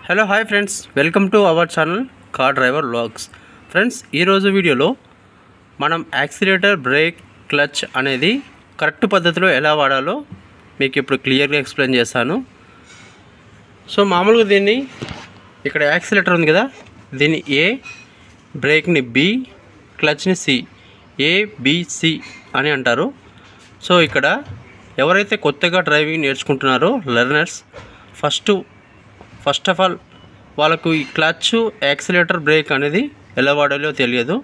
hello hi friends welcome to our channel car driver vlogs friends ఈరోజు వీడియోలో మనం accelerator brake clutch అనేది correct పద్ధతిలో ఎలా వాడాలో మీకు ఇప్పుడు క్లియర్గా ఎక్స్ప్లెయిన్ చేస్తాను సో మామూలుగా దీన్ని ఇక్కడ యాక్సిలేటర్ ఉంది కదా దీన్ని ఏ బ్రేక్ని బి క్లచ్ని సి ఏబిసి అని అంటారు సో ఇక్కడ ఎవరైతే కొత్తగా డ్రైవింగ్ నేర్చుకుంటున్నారో learners first first of all వాళ్ళకు ఈ క్లచ్ యాక్సిలేటర్ బ్రేక్ అనేది ఎలా వాడాలో తెలియదు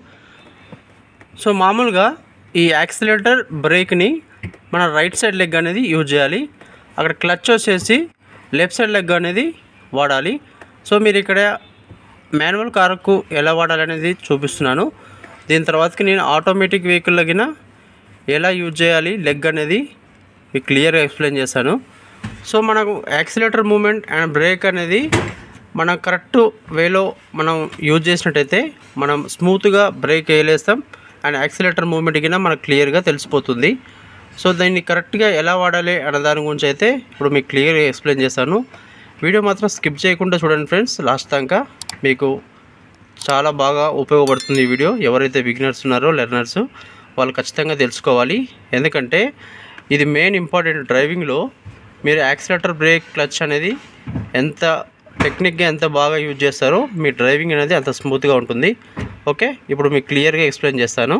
సో మామూలుగా ఈ యాక్సిలేటర్ బ్రేక్ని మన రైట్ సైడ్ లెగ్ అనేది యూజ్ చేయాలి అక్కడ క్లచ్ వచ్చేసి లెఫ్ట్ సైడ్ లెగ్ అనేది వాడాలి సో మీరు ఇక్కడ మాన్యువల్ కారుకు ఎలా వాడాలనేది చూపిస్తున్నాను దీని తర్వాతకి నేను ఆటోమేటిక్ వెహికల్ లగిన ఎలా యూజ్ చేయాలి లెగ్ అనేది మీకు క్లియర్గా ఎక్స్ప్లెయిన్ చేశాను సో మనకు యాక్సిలేటర్ మూమెంట్ అండ్ బ్రేక్ అనేది మనం కరెక్ట్ వేలో మనం యూజ్ చేసినట్టయితే మనం స్మూత్గా బ్రేక్ వేయలేస్తాం అండ్ యాక్సిలేటర్ మూమెంట్ కింద మనకు క్లియర్గా తెలిసిపోతుంది సో దీన్ని కరెక్ట్గా ఎలా వాడాలి అనే దాని గురించి అయితే ఇప్పుడు మీకు క్లియర్గా ఎక్స్ప్లెయిన్ చేస్తాను వీడియో మాత్రం స్కిప్ చేయకుండా చూడండి ఫ్రెండ్స్ లాస్ట్ దాకా మీకు చాలా బాగా ఉపయోగపడుతుంది ఈ వీడియో ఎవరైతే బిగినర్స్ ఉన్నారో లెర్నర్స్ వాళ్ళు ఖచ్చితంగా తెలుసుకోవాలి ఎందుకంటే ఇది మెయిన్ ఇంపార్టెంట్ డ్రైవింగ్లో మీరు యాక్సిలేటర్ బ్రేక్ క్లచ్ అనేది ఎంత టెక్నిక్గా ఎంత బాగా యూజ్ చేస్తారో మీ డ్రైవింగ్ అనేది అంత స్మూత్గా ఉంటుంది ఓకే ఇప్పుడు మీకు క్లియర్గా ఎక్స్ప్లెయిన్ చేస్తాను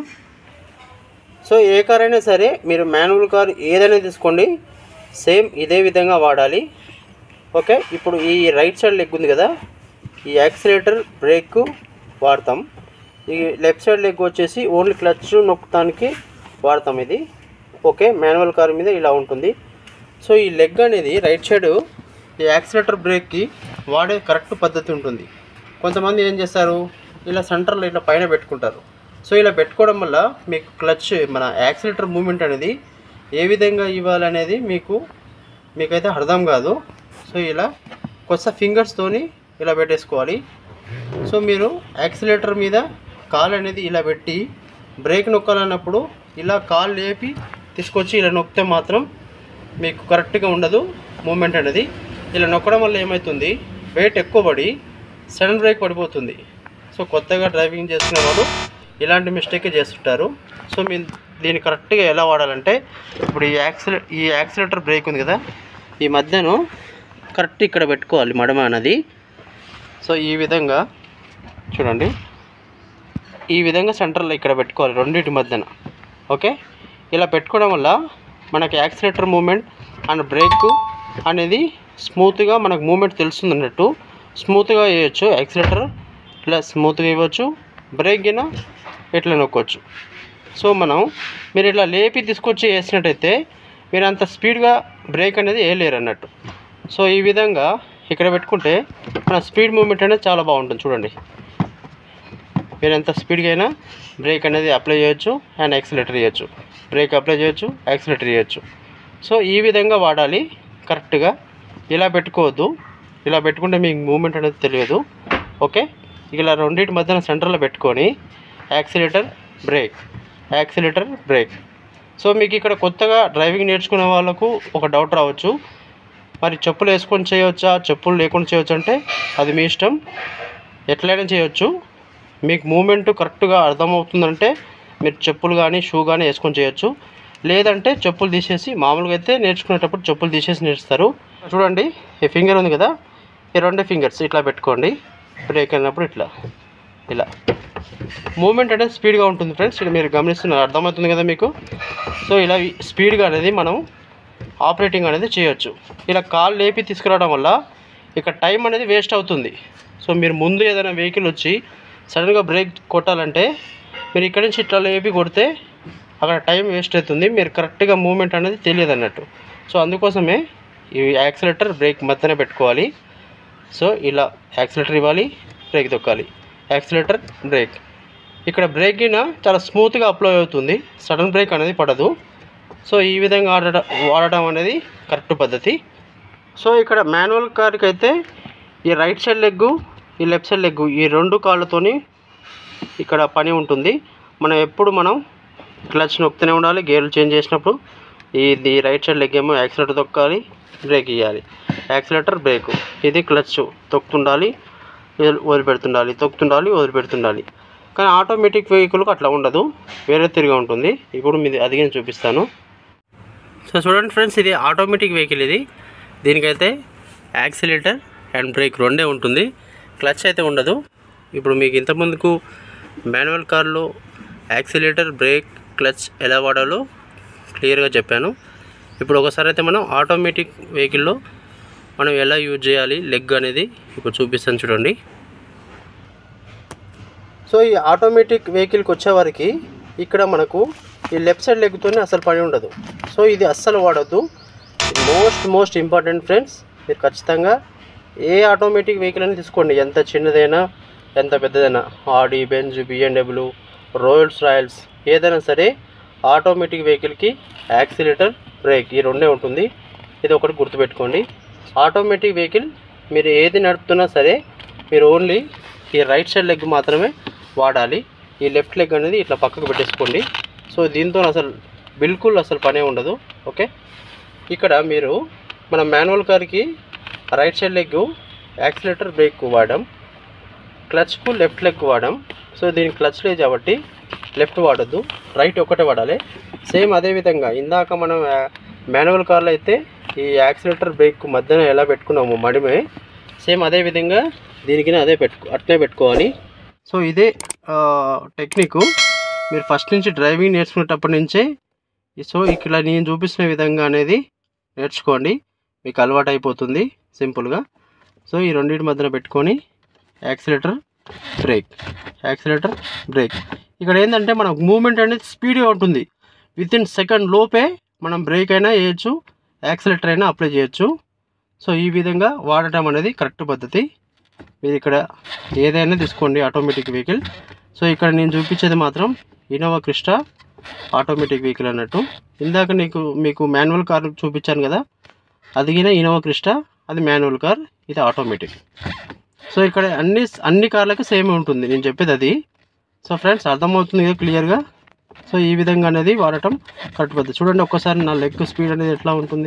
సో ఏ కార్ అయినా సరే మీరు మాన్యువల్ కార్ ఏదైనా తీసుకోండి సేమ్ ఇదే విధంగా వాడాలి ఓకే ఇప్పుడు ఈ రైట్ సైడ్ లెగ్ ఉంది కదా ఈ యాక్సిలేటర్ బ్రేక్ వాడతాం ఈ లెఫ్ట్ సైడ్ లెగ్ వచ్చేసి ఓన్లీ క్లచ్ నొక్కడానికి వాడతాం ఇది ఓకే మాన్యువల్ కార్ మీద ఇలా ఉంటుంది సో ఈ లెగ్ అనేది రైట్ సైడ్ ఈ యాక్సిలేటర్ బ్రేక్కి వాడే కరెక్ట్ పద్ధతి ఉంటుంది కొంతమంది ఏం చేస్తారు ఇలా సెంటర్లో ఇట్లా పైన పెట్టుకుంటారు సో ఇలా పెట్టుకోవడం వల్ల మీకు క్లచ్ మన యాక్సిలేటర్ మూమెంట్ అనేది ఏ విధంగా ఇవ్వాలనేది మీకు మీకైతే అర్థం కాదు సో ఇలా కొత్త ఫింగర్స్తోని ఇలా పెట్టేసుకోవాలి సో మీరు యాక్సిలేటర్ మీద కాల్ అనేది ఇలా పెట్టి బ్రేక్ నొక్కాలన్నప్పుడు ఇలా కాల్ లేపి తీసుకొచ్చి ఇలా నొక్కితే మాత్రం మీకు కరెక్ట్గా ఉండదు మూమెంట్ అనేది ఇలా నొక్కడం వల్ల ఏమవుతుంది వెయిట్ ఎక్కువ పడి సడన్ బ్రేక్ పడిపోతుంది సో కొత్తగా డ్రైవింగ్ చేసుకునే వాళ్ళు ఇలాంటి మిస్టేక్ చేస్తుంటారు సో మీరు దీన్ని కరెక్ట్గా ఎలా వాడాలంటే ఇప్పుడు ఈ యాక్సిలే ఈ యాక్సిలేటర్ బ్రేక్ ఉంది కదా ఈ మధ్యను కరెక్ట్ ఇక్కడ పెట్టుకోవాలి మడమ అనేది సో ఈ విధంగా చూడండి ఈ విధంగా సెంటర్లో ఇక్కడ పెట్టుకోవాలి రెండింటి మధ్యన ఓకే ఇలా పెట్టుకోవడం వల్ల మనకి యాక్సిలేటర్ మూమెంట్ అండ్ బ్రేక్ అనేది స్మూత్గా మనకు మూమెంట్ తెలుస్తుంది అన్నట్టు స్మూత్గా వేయచ్చు యాక్సిలేటర్ ఇట్లా స్మూత్గా ఇవ్వచ్చు బ్రేక్ గిన ఇట్లా నొక్కొచ్చు సో మనం మీరు ఇట్లా లేపి తీసుకొచ్చి వేసినట్టయితే మీరు అంత స్పీడ్గా బ్రేక్ అనేది వేయలేరు అన్నట్టు సో ఈ విధంగా ఇక్కడ పెట్టుకుంటే మన స్పీడ్ మూమెంట్ అనేది చాలా బాగుంటుంది చూడండి మీరు ఎంత స్పీడ్గా అయినా బ్రేక్ అనేది అప్లై చేయొచ్చు అండ్ యాక్సిలేటర్ చేయొచ్చు బ్రేక్ అప్లై చేయొచ్చు యాక్సిలేటర్ చేయొచ్చు సో ఈ విధంగా వాడాలి కరెక్ట్గా ఇలా పెట్టుకోవద్దు ఇలా పెట్టుకుంటే మీకు మూమెంట్ అనేది తెలియదు ఓకే ఇలా రెండింటి మధ్యన సెంటర్లో పెట్టుకొని accelerator brake accelerator brake so మీకు ఇక్కడ కొత్తగా డ్రైవింగ్ నేర్చుకునే వాళ్ళకు ఒక డౌట్ రావచ్చు మరి చెప్పులు వేసుకొని చేయవచ్చా చెప్పులు లేకుండా చేయవచ్చు అంటే అది మీ ఇష్టం ఎట్లయినా చేయొచ్చు మీకు మూమెంట్ కరెక్ట్గా అర్థమవుతుందంటే మీరు చెప్పులు కానీ షూ కానీ వేసుకొని చేయొచ్చు లేదంటే చెప్పులు తీసేసి మామూలుగా అయితే నేర్చుకునేటప్పుడు చెప్పులు తీసేసి నేర్చుతారు చూడండి ఈ ఫింగర్ ఉంది కదా ఈ రెండు ఫింగర్స్ ఇట్లా పెట్టుకోండి బ్రేక్ అయినప్పుడు ఇట్లా ఇలా మూమెంట్ అనేది స్పీడ్గా ఉంటుంది ఫ్రెండ్స్ ఇక్కడ మీరు గమనిస్తున్నారు అర్థమవుతుంది కదా మీకు సో ఇలా స్పీడ్గా అనేది మనం ఆపరేటింగ్ అనేది చేయొచ్చు ఇలా కాల్ లేపి తీసుకురావడం వల్ల ఇక్కడ టైం అనేది వేస్ట్ అవుతుంది సో మీరు ముందు ఏదైనా వెహికల్ వచ్చి సడన్గా బ్రేక్ కొట్టాలంటే మీరు ఇక్కడి నుంచి ఇట్లా లేపి కొడితే అక్కడ టైం వేస్ట్ అవుతుంది మీరు కరెక్ట్గా మూమెంట్ అనేది తెలియదు అన్నట్టు సో అందుకోసమే ఈ యాక్సిలేటర్ బ్రేక్ మధ్యన పెట్టుకోవాలి సో ఇలా యాక్సిలేటర్ ఇవ్వాలి బ్రేక్ తొక్కాలి యాక్సిలేటర్ బ్రేక్ ఇక్కడ బ్రేక్ గిన చాలా స్మూత్గా అప్లై అవుతుంది సడన్ బ్రేక్ అనేది పడదు సో ఈ విధంగా ఆడటం వాడటం అనేది కరెక్ట్ పద్ధతి సో ఇక్కడ మాన్యువల్ కార్కి అయితే ఈ రైట్ సైడ్ లెగ్గు ఈ లెఫ్ట్ సైడ్ లెగ్గు ఈ రెండు కాళ్ళతోని ఇక్కడ పని ఉంటుంది మనం ఎప్పుడు మనం క్లచ్ నొక్కుతూనే ఉండాలి గేర్లు చేంజ్ చేసినప్పుడు ఇది రైట్ సైడ్ లెగ్ ఏమో యాక్సిలేటర్ తొక్కాలి బ్రేక్ ఇవ్వాలి యాక్సిలేటర్ బ్రేక్ ఇది క్లచ్ తొక్కుతుండాలి వదిలి- వదిలిపెడుతుండాలి తొక్కుతుండాలి వదిలిపెడుతుండాలి కానీ ఆటోమేటిక్ వెహికల్కి అట్లా ఉండదు వేరే తిరిగి ఉంటుంది ఇప్పుడు మీది అది నేను చూపిస్తాను సో చూడండి ఫ్రెండ్స్ ఇది ఆటోమేటిక్ వెహికల్ ఇది దీనికైతే యాక్సిలేటర్ అండ్ బ్రేక్ రెండే ఉంటుంది క్లచ్ అయితే ఉండదు ఇప్పుడు మీకు ఇంతకుముందుకు మాన్యువల్ కార్లో యాక్సిలేటర్ బ్రేక్ క్లచ్ ఎలా వాడాలో క్లియర్గా చెప్పాను ఇప్పుడు ఒకసారి అయితే మనం ఆటోమేటిక్ వెహికల్లో మనం ఎలా యూజ్ చేయాలి లెగ్ అనేది ఇప్పుడు చూపిస్తాను చూడండి సో ఈ ఆటోమేటిక్ వెహికల్కి వచ్చేవారికి ఇక్కడ మనకు ఈ లెఫ్ట్ సైడ్ లెగ్తోనే అసలు పని ఉండదు సో ఇది అస్సలు వాడద్దు మోస్ట్ మోస్ట్ ఇంపార్టెంట్ ఫ్రెండ్స్ మీరు ఖచ్చితంగా ఏ ఆటోమేటిక్ వెహికల్ అని తీసుకోండి ఎంత చిన్నదైనా ఎంత పెద్దదైనా Audi Benz BMW royals royals ఏదైనా సరే ఆటోమేటిక్ వెహికల్కి యాక్సిలేటర్ బ్రేక్ ఈ రెండే ఉంటుంది ఇది ఒకటి గుర్తుపెట్టుకోండి ఆటోమేటిక్ వెహికల్ మీరు ఏది నడుపుతున్నా సరే మీరు ఓన్లీ ఈ రైట్ సైడ్ లెగ్ మాత్రమే వాడాలి ఈ లెఫ్ట్ లెగ్ అనేది ఇట్లా పక్కకు పెట్టేసుకోండి సో దీంతో అసలు బిల్కుల్ అసలు పనే ఉండదు ఓకే ఇక్కడ మీరు మన మాన్యువల్ కార్కి right side leg accelerator brake వాడాం క్లచ్కు లెఫ్ట్ లెగ్ వాడాం సో దీనికి క్లచ్ లేదు కాబట్టి లెఫ్ట్ వాడొద్దు రైట్ ఒకటే వాడాలి సేమ్ అదే విధంగా ఇందాక మనం మాన్యువల్ కార్లో అయితే ఈ యాక్సిలేటర్ బ్రేక్ మధ్యన ఎలా పెట్టుకున్నాము మడిమే సేమ్ అదే విధంగా దీనికి అదే పెట్టుకో అట్నే పెట్టుకోవాలి సో ఇదే టెక్నిక్ మీరు ఫస్ట్ నుంచి డ్రైవింగ్ నేర్చుకునేటప్పటి నుంచే సో ఇక్కడ నేను చూపిస్తున్న విధంగా అనేది నేర్చుకోండి మీకు అలవాటు అయిపోతుంది సింపుల్గా సో ఈ రెండింటి మధ్యన పెట్టుకొని యాక్సిలేటర్ బ్రేక్ యాక్సిలేటర్ బ్రేక్ ఇక్కడ ఏంటంటే మనకు మూమెంట్ అనేది స్పీడ్గా ఉంటుంది విత్ ఇన్ సెకండ్ లోపే మనం బ్రేక్ అయినా వేయచ్చు యాక్సిలేటర్ అయినా అప్లై చేయొచ్చు సో ఈ విధంగా వాడటం అనేది కరెక్ట్ పద్ధతి మీరు ఇక్కడ ఏదైనా తీసుకోండి ఆటోమేటిక్ వెహికల్ సో ఇక్కడ నేను చూపించేది మాత్రం ఇనోవా క్రిస్టా ఆటోమేటిక్ వెహికల్ అన్నట్టు ఇందాక నీకు మీకు మాన్యువల్ కార్ చూపించాను కదా అది గిన ఇనోవా క్రిస్టా అది మాన్యువల్ కార్ ఇది ఆటోమేటిక్ సో ఇక్కడ అన్ని అన్ని కార్లకు సేమ్ ఉంటుంది నేను చెప్పేది అది సో ఫ్రెండ్స్ అర్థమవుతుంది కదా క్లియర్గా సో ఈ విధంగా అనేది వాడటం కరెక్ట్ పద్ధతి చూడండి ఒక్కసారి నా లెగ్ స్పీడ్ అనేది ఎట్లా ఉంటుంది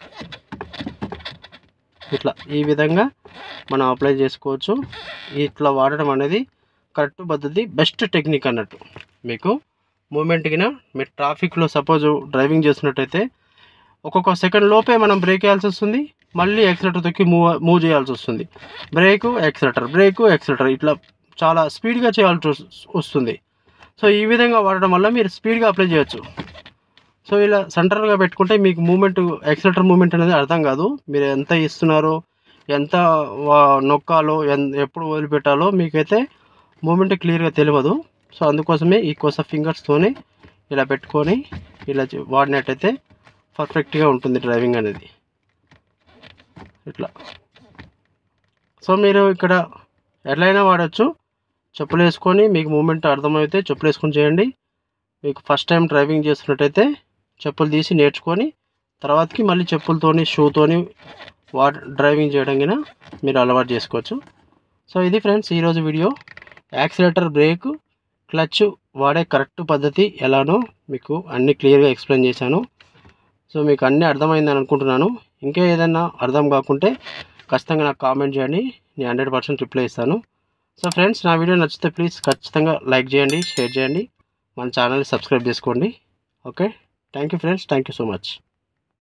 ఇట్లా ఈ విధంగా మనం అప్లై చేసుకోవచ్చు ఇట్లా వాడడం అనేది కరెక్ట్ పద్ధతి బెస్ట్ టెక్నిక్ అన్నట్టు మీకు మూమెంట్ కిన మీరు ట్రాఫిక్లో సపోజ్ డ్రైవింగ్ చేస్తున్నట్టయితే ఒక్కొక్క సెకండ్ లోపే మనం బ్రేక్ వేయాల్సి వస్తుంది మళ్ళీ యాక్సిలేటర్ తొక్కి మూవ్ మూవ్ చేయాల్సి వస్తుంది బ్రేకు యాక్సిలేటర్ బ్రేకు యాక్సిలేటర్ ఇట్లా చాలా స్పీడ్గా చేయాల్సి వస్- వస్తుంది సో ఈ విధంగా వాడడం వల్ల మీరు స్పీడ్గా అప్లై చేయొచ్చు సో ఇలా సెంటర్గా పెట్టుకుంటే మీకు మూమెంట్ యాక్సిలేటర్ మూమెంట్ అనేది అర్థం కాదు మీరు ఎంత ఇస్తున్నారో ఎంత వా- నొక్కాలో ఎన్ ఎప్పుడు వదిలిపెట్టాలో మీకైతే మూమెంట్ క్లియర్గా తెలియదు సో అందుకోసమే ఈ కొస ఫింగర్స్తోనే ఇలా పెట్టుకొని ఇలా చే- వాడినట్టయితే పర్ఫెక్ట్గా ఉంటుంది డ్రైవింగ్ అనేది ఇట్లా సో మీరు ఇక్కడ ఎట్లయినా వాడచ్చు చెప్పులు వేసుకొని మీకు మూమెంట్ అర్థమైతే చెప్పులు వేసుకొని చేయండి మీకు ఫస్ట్ టైం డ్రైవింగ్ చేస్తున్నట్టయితే చెప్పులు తీసి నేర్చుకొని తర్వాతకి మళ్ళీ చెప్పులతోని షూతోని వా డ్రైవింగ్ చేయడం కింద మీరు అలవాటు చేసుకోవచ్చు సో ఇది ఫ్రెండ్స్ ఈరోజు వీడియో యాక్సిలేటర్ బ్రేక్ క్లచ్ వాడే కరెక్ట్ పద్ధతి ఎలానో మీకు అన్ని క్లియర్గా ఎక్స్ప్లెయిన్ చేశాను సో మీకు అన్నీ అర్థమైందని అనుకుంటున్నాను ఇంకా ఏదైనా అర్థం కాకుంటే ఖచ్చితంగా నాకు కామెంట్ చేయండి నేను హండ్రెడ్ పర్సెంట్ రిప్లై ఇస్తాను సో ఫ్రెండ్స్ నా వీడియో నచ్చితే ప్లీజ్ ఖచ్చితంగా లైక్ చేయండి షేర్ చేయండి మన ఛానల్ని సబ్స్క్రైబ్ చేసుకోండి okay thank you friends thank you so much